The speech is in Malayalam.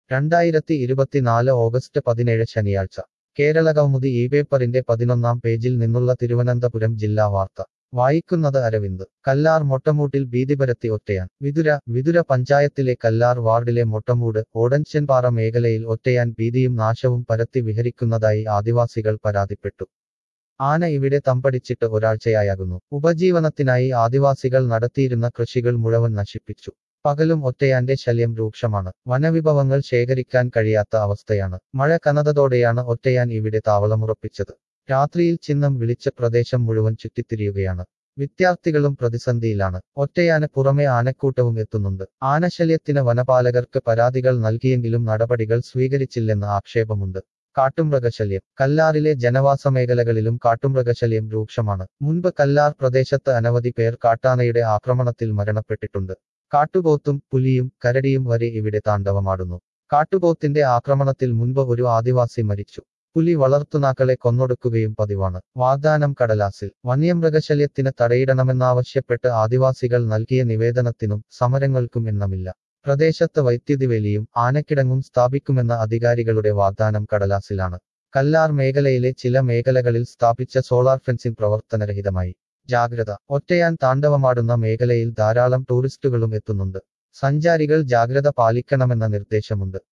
രണ്ടായിരത്തി ഇരുപത്തിനാല് ഓഗസ്റ്റ് പതിനേഴ് ശനിയാഴ്ച കേരളകൗമുദി ഈ പേപ്പറിന്റെ പതിനൊന്നാം പേജിൽ നിന്നുള്ള തിരുവനന്തപുരം ജില്ലാ വാർത്ത വായിക്കുന്നത് അരവിന്ദ് കല്ലാർ മൊട്ടമൂട്ടിൽ ഭീതിപരത്തി ഒറ്റയാൻ വിതുര വിതുര പഞ്ചായത്തിലെ കല്ലാർ വാർഡിലെ മൊട്ടമൂട് ഓടൻചൻപാറ മേഖലയിൽ ഒറ്റയാൻ ഭീതിയും നാശവും പരത്തി വിഹരിക്കുന്നതായി ആദിവാസികൾ പരാതിപ്പെട്ടു ആന ഇവിടെ തമ്പടിച്ചിട്ട് ഒരാഴ്ചയായാകുന്നു ഉപജീവനത്തിനായി ആദിവാസികൾ നടത്തിയിരുന്ന കൃഷികൾ മുഴുവൻ നശിപ്പിച്ചു പകലും ഒറ്റയാന്റെ ശല്യം രൂക്ഷമാണ് വനവിഭവങ്ങൾ ശേഖരിക്കാൻ കഴിയാത്ത അവസ്ഥയാണ് മഴ കനതതോടെയാണ് ഒറ്റയാൻ ഇവിടെ താവളമുറപ്പിച്ചത് രാത്രിയിൽ ചിഹ്നം വിളിച്ച പ്രദേശം മുഴുവൻ ചുറ്റിത്തിരിയുകയാണ് വിദ്യാർത്ഥികളും പ്രതിസന്ധിയിലാണ് ഒറ്റയാന് പുറമെ ആനക്കൂട്ടവും എത്തുന്നുണ്ട് ആനശല്യത്തിന് വനപാലകർക്ക് പരാതികൾ നൽകിയെങ്കിലും നടപടികൾ സ്വീകരിച്ചില്ലെന്ന് ആക്ഷേപമുണ്ട് കാട്ടുമൃഗശല്യം കല്ലാറിലെ ജനവാസ മേഖലകളിലും കാട്ടുമൃഗശല്യം രൂക്ഷമാണ് മുൻപ് കല്ലാർ പ്രദേശത്ത് അനവധി പേർ കാട്ടാനയുടെ ആക്രമണത്തിൽ മരണപ്പെട്ടിട്ടുണ്ട് കാട്ടുപോത്തും പുലിയും കരടിയും വരെ ഇവിടെ താണ്ഡവമാടുന്നു കാട്ടുപോത്തിന്റെ ആക്രമണത്തിൽ മുൻപ് ഒരു ആദിവാസി മരിച്ചു പുലി വളർത്തുനാക്കളെ കൊന്നൊടുക്കുകയും പതിവാണ് വാഗ്ദാനം കടലാസിൽ വന്യമൃഗശല്യത്തിന് തടയിടണമെന്നാവശ്യപ്പെട്ട് ആദിവാസികൾ നൽകിയ നിവേദനത്തിനും സമരങ്ങൾക്കും എണ്ണമില്ല പ്രദേശത്ത് വൈദ്യുതി വേലിയും ആനക്കിടങ്ങും സ്ഥാപിക്കുമെന്ന അധികാരികളുടെ വാഗ്ദാനം കടലാസിലാണ് കല്ലാർ മേഖലയിലെ ചില മേഖലകളിൽ സ്ഥാപിച്ച സോളാർ ഫെൻസിംഗ് പ്രവർത്തനരഹിതമായി ജാഗ്രത ഒറ്റയാൻ താണ്ഡവമാടുന്ന മേഖലയിൽ ധാരാളം ടൂറിസ്റ്റുകളും എത്തുന്നുണ്ട് സഞ്ചാരികൾ ജാഗ്രത പാലിക്കണമെന്ന നിർദ്ദേശമുണ്ട്